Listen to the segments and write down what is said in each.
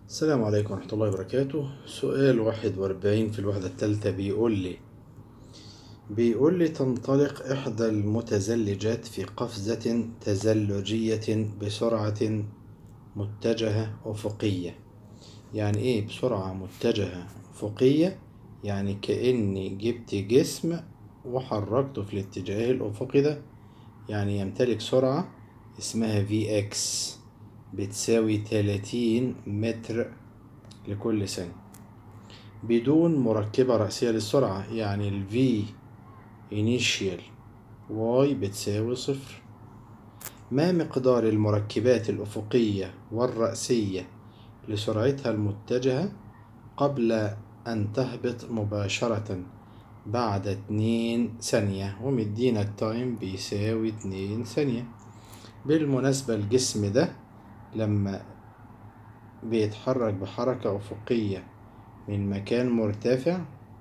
السلام عليكم ورحمة الله وبركاته سؤال واحد وأربعين في الوحدة الثالثة بيقول لي بيقول لي تنطلق إحدى المتزلجات في قفزة تزلجية بسرعة متجهة أفقية يعني إيه بسرعة متجهة أفقية يعني كأني جبت جسم وحركته في الاتجاه الأفقي ده يعني يمتلك سرعة اسمها في اكس بتساوي تلاتين متر لكل ثانية بدون مركبة رأسية للسرعة يعني ال V initial y بتساوي صفر ما مقدار المركبات الأفقية والرأسية لسرعتها المتجهة قبل أن تهبط مباشرة بعد اتنين ثانية ومدينا التايم بيساوي اتنين ثانية بالمناسبة الجسم ده لما بيتحرك بحركة أفقية من مكان مرتفع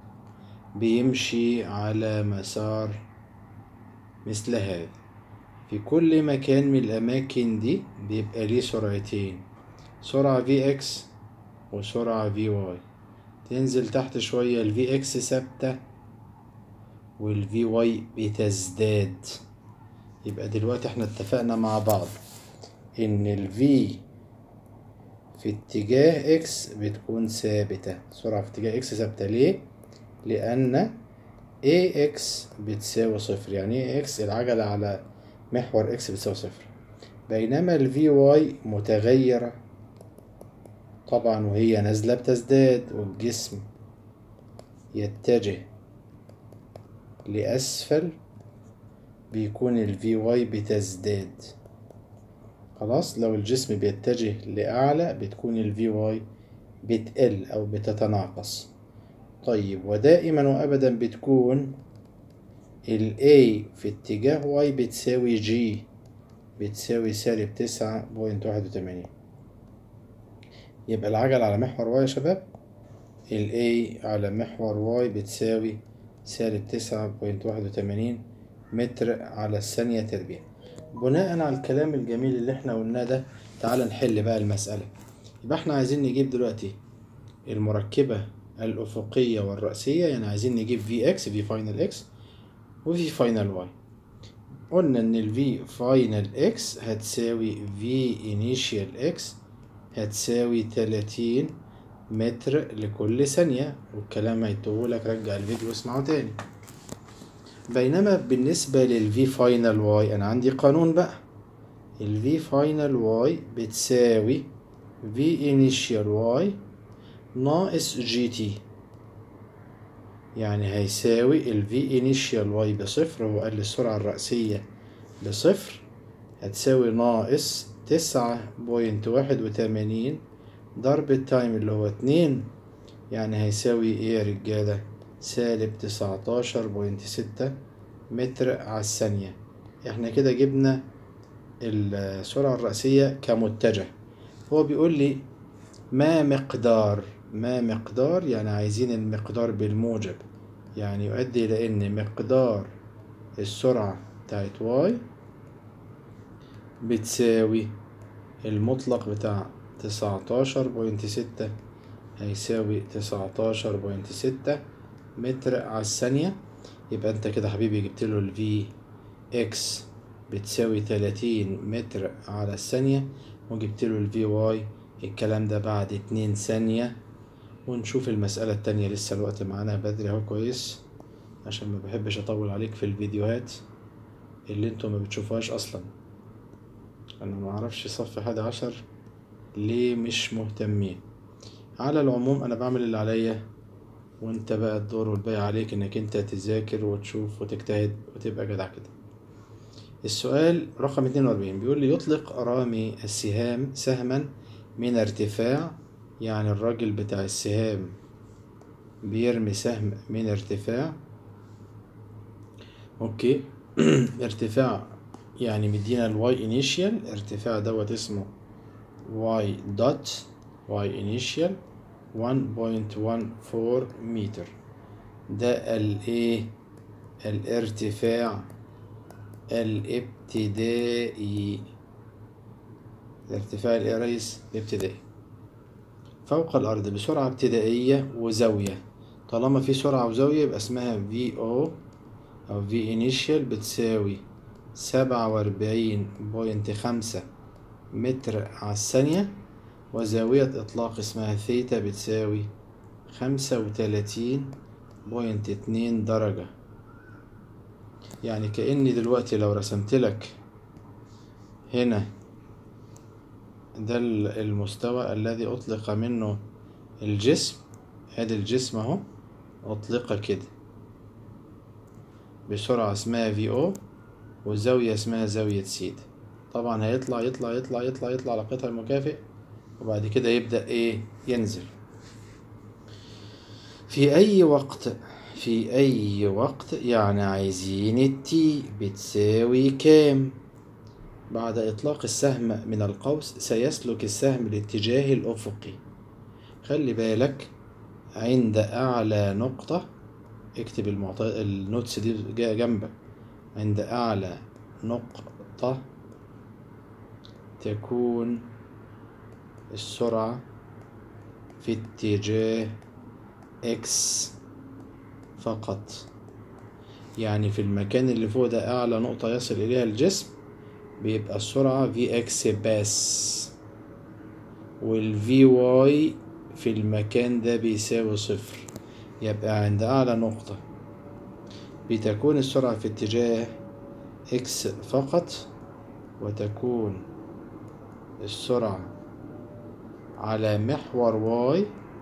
بيمشي على مسار مثل هذا في كل مكان من الأماكن دي بيبقى ليه سرعتين سرعة في اكس وسرعة في واي تنزل تحت شوية الفي اكس ثابتة والفي واي بتزداد يبقى دلوقتي احنا اتفقنا مع بعض ان ال V في اتجاه X بتكون ثابتة سرعة في اتجاه X ثابتة ليه؟ لأن AX بتساوي صفر يعني ايه X العجلة على محور X بتساوي صفر بينما ال VY متغيرة طبعا وهي نازلة بتزداد والجسم يتجه لأسفل بيكون ال VY بتزداد خلاص لو الجسم بيتجه لأعلى بتكون ال VY بتقل أو بتتناقص طيب ودائما وأبدا بتكون ال A في اتجاه Y بتساوي G بتساوي سالب تسعة بوينت واحد وتمانين يبقى العجلة على محور Y يا شباب ال A على محور Y بتساوي سالب تسعة بوينت واحد وتمانين متر على الثانية تربيع بناء على الكلام الجميل اللي احنا قلناه ده تعال نحل بقى المسألة يبقى احنا عايزين نجيب دلوقتي المركبة الأفقية والرأسية يعني عايزين نجيب في اكس في فاينل اكس وفي فاينل واي قلنا ان ال V فاينل اكس هتساوي V initial اكس هتساوي تلاتين متر لكل ثانية والكلام هيتوهولك رجع الفيديو واسمعه تاني بينما بالنسبة لل V final Y أنا عندي قانون بقى ال V final Y بتساوي V initial Y ناقص GT يعني هيساوي ال V initial Y بصفر هو قال لي السرعة الرأسية بصفر هتساوي ناقص تسعة بوينت واحد وتمانين ضرب التايم اللي هو اتنين يعني هيساوي ايه يا رجالة سالب تسعتاشر بوينت ستة متر على الثانية احنا كده جبنا السرعة الرأسية كمتجه هو بيقول لي ما مقدار ما مقدار يعني عايزين المقدار بالموجب يعني يؤدي إلى إن مقدار السرعة بتاعت واي بتساوي المطلق بتاع تسعتاشر بوينت ستة هيساوي تسعتاشر بوينت ستة متر على الثانية يبقى انت كده حبيبي جبت له ال V X بتساوي تلاتين متر على الثانية وجبت له ال VY الكلام ده بعد اتنين ثانية ونشوف المسألة التانية لسه الوقت معانا بدري اهو كويس عشان ما بحبش اطول عليك في الفيديوهات اللي انتوا ما بتشوفوهاش اصلا انا ما اعرفش صف حد عشر ليه مش مهتمين على العموم انا بعمل اللي عليا وانت بقى الدور والباقي عليك انك انت تذاكر وتشوف وتجتهد وتبقى جدع كده السؤال رقم 42 بيقول لي يطلق رامي السهام سهما من ارتفاع يعني الراجل بتاع السهام بيرمي سهم من ارتفاع اوكي ارتفاع يعني مدينا الواي انيشيال ارتفاع دوت اسمه واي دوت واي انيشيال 1.14 متر ده الايه الارتفاع الابتدائي الارتفاع الايه يا ريس الابتدائي فوق الأرض بسرعة ابتدائية وزاوية طالما في سرعة وزاوية يبقى اسمها في او أو في انيشيال بتساوي سبعة وأربعين بوينت خمسة متر على الثانية وزاوية إطلاق اسمها ثيتا بتساوي خمسة وتلاتين بوينت اتنين درجة يعني كأني دلوقتي لو رسمت لك هنا ده المستوى الذي أطلق منه الجسم ادي الجسم اهو أطلق كده بسرعة اسمها في او وزاوية اسمها زاوية سيتا طبعا هيطلع يطلع يطلع يطلع يطلع على قطع المكافئ وبعد كده يبدأ ايه ينزل في أي وقت في أي وقت يعني عايزين التي بتساوي كام بعد إطلاق السهم من القوس سيسلك السهم الاتجاه الأفقي خلي بالك عند أعلى نقطة اكتب المعطى النوتس دي جنبك عند أعلى نقطة تكون السرعة في اتجاه اكس فقط يعني في المكان اللي فوق ده أعلى نقطة يصل إليها الجسم بيبقى السرعة في اكس بس والفي واي في المكان ده بيساوي صفر يبقى عند أعلى نقطة بتكون السرعة في اتجاه اكس فقط وتكون السرعة على محور واي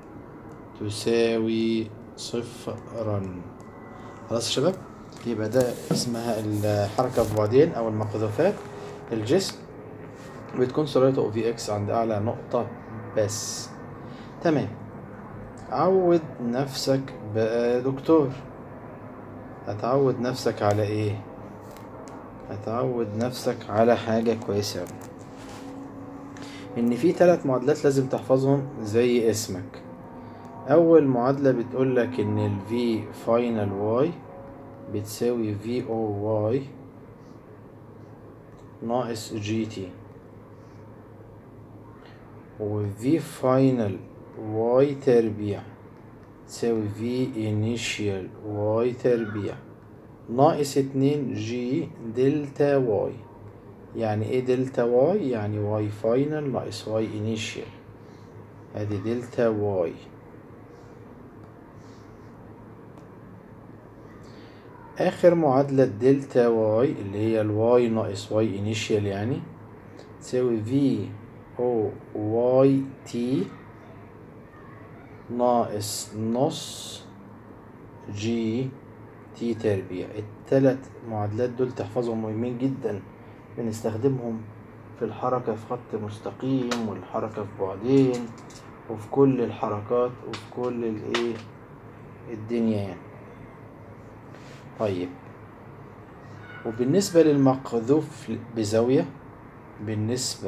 تساوي صفرا خلاص يا شباب يبقى ده اسمها الحركة في بعدين أو المقذوفات الجسم بتكون سرعته في اكس عند أعلى نقطة بس تمام عود نفسك بقى يا دكتور هتعود نفسك على ايه هتعود نفسك على حاجة كويسة أوي إن في تلات معادلات لازم تحفظهم زي اسمك أول معادلة بتقولك إن ال V final Y بتساوي V O Y ناقص جي تي و V final Y تربيع تساوي V initial Y تربيع ناقص اتنين جي دلتا واي يعني ايه دلتا واي يعني واي فاينل ناقص واي انيشيال ادي دلتا واي اخر معادلة دلتا واي اللي هي الواي ناقص واي انيشيال يعني تساوي في او واي تي ناقص نص جي تي تربيع التلات معادلات دول تحفظهم مهمين جدا بنستخدمهم في الحركة في خط مستقيم والحركة في بعدين وفي كل الحركات وفي كل الايه الدنيا يعني طيب وبالنسبة للمقذوف بزاوية بالنسبة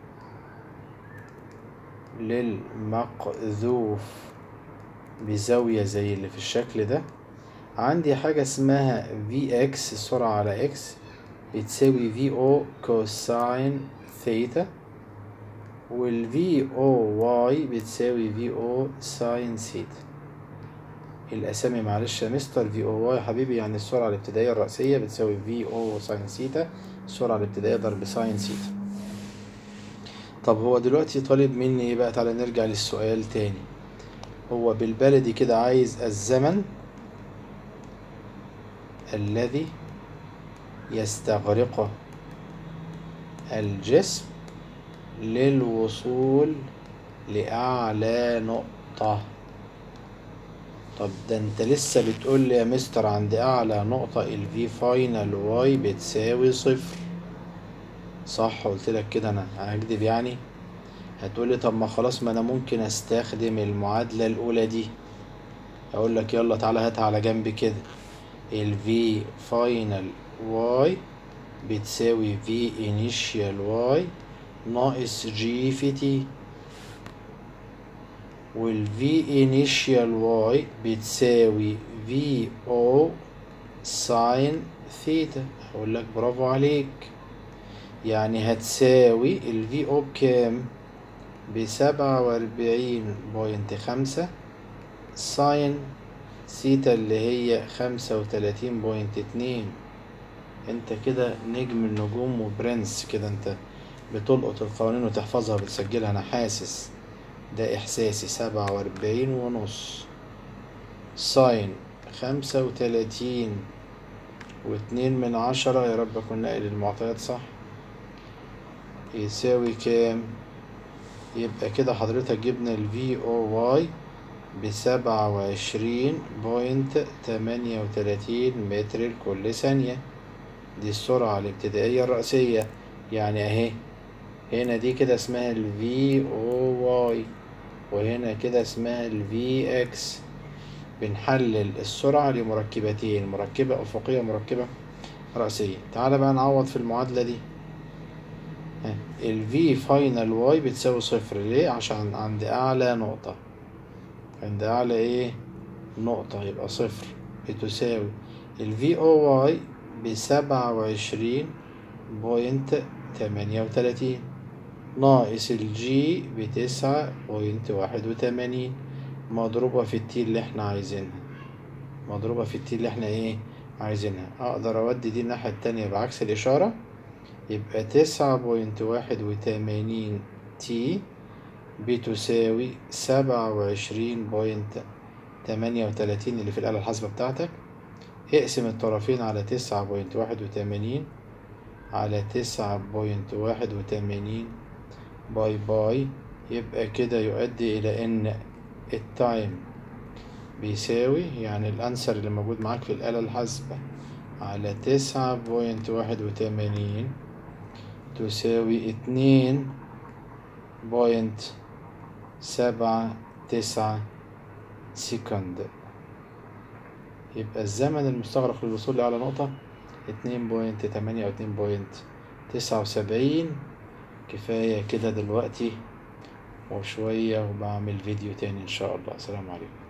للمقذوف بزاوية زي اللي في الشكل ده عندي حاجة اسمها في اكس السرعة على اكس بتساوي في او كوساين ثيتا والفي او واي بتساوي في او ساين ثيتا الاسامي معلش يا مستر في او واي حبيبي يعني السرعة الابتدائية الرأسية بتساوي في او ساين ثيتا السرعة الابتدائية ضرب ساين ثيتا طب هو دلوقتي طالب مني ايه بقى تعالى نرجع للسؤال تاني هو بالبلدي كده عايز الزمن الذي يستغرقه الجسم للوصول لأعلى نقطة طب ده انت لسه بتقول لي يا مستر عند أعلى نقطة ال V final Y بتساوي صفر صح قلت لك كده أنا هكدب يعني هتقولي طب ما خلاص ما أنا ممكن أستخدم المعادلة الأولى دي أقول لك يلا تعالى هاتها على جنب كده ال V final Y بتساوي V initial Y ناقص G في T وال V initial Y بتساوي V O ساين ثيتا أقول لك برافو عليك يعني هتساوي ال V O بكام؟ بسبعة وأربعين بوينت خمسة ساين سيتا اللي هي خمسة وتلاتين بوينت اتنين انت كده نجم النجوم وبرنس كده انت بتلقط القوانين وتحفظها وبتسجلها انا حاسس ده احساسي سبعة وأربعين ونص ساين خمسة وتلاتين واتنين من عشرة يا رب أكون ناقل المعطيات صح يساوي كام يبقى كده حضرتك جبنا ال VOY بسبعة وعشرين بوينت تمانية وتلاتين متر لكل ثانية دي السرعة الابتدائية الرئيسية يعني أهي هنا دي كده اسمها ال VOY وهنا كده اسمها ال VX بنحلل السرعة لمركبتين مركبة أفقية ومركبة رأسية تعالى بقى نعوض في المعادلة دي ال V final Y بتساوي صفر ليه؟ عشان عند أعلى نقطة عند أعلى إيه؟ نقطة يبقى صفر بتساوي ال VOY بسبعة وعشرين بوينت تمانية وتلاتين ناقص ال G بتسعة بوينت واحد وتمانين مضروبة في التي اللي احنا عايزينها مضروبة في التي اللي احنا ايه عايزينها اقدر اودي دي الناحية التانية بعكس الاشارة يبقى تسعة بوينت واحد وتمانين تي بتساوي سبعة وعشرين بوينت تمانية وتلاتين اللي في الآلة الحاسبة بتاعتك اقسم الطرفين على تسعة بوينت واحد وتمانين على تسعة بوينت واحد وتمانين باي باي يبقى كده يؤدي إلى إن التايم بيساوي يعني الأنسر اللي موجود معاك في الآلة الحاسبة على تسعة بوينت واحد وتمانين تساوي اتنين بوينت سبعة تسعة سكند يبقى الزمن المستغرق للوصول لأعلى نقطة اتنين بوينت تمانية أو اتنين بوينت تسعة وسبعين كفاية كده دلوقتي وشوية وبعمل فيديو تاني إن شاء الله السلام عليكم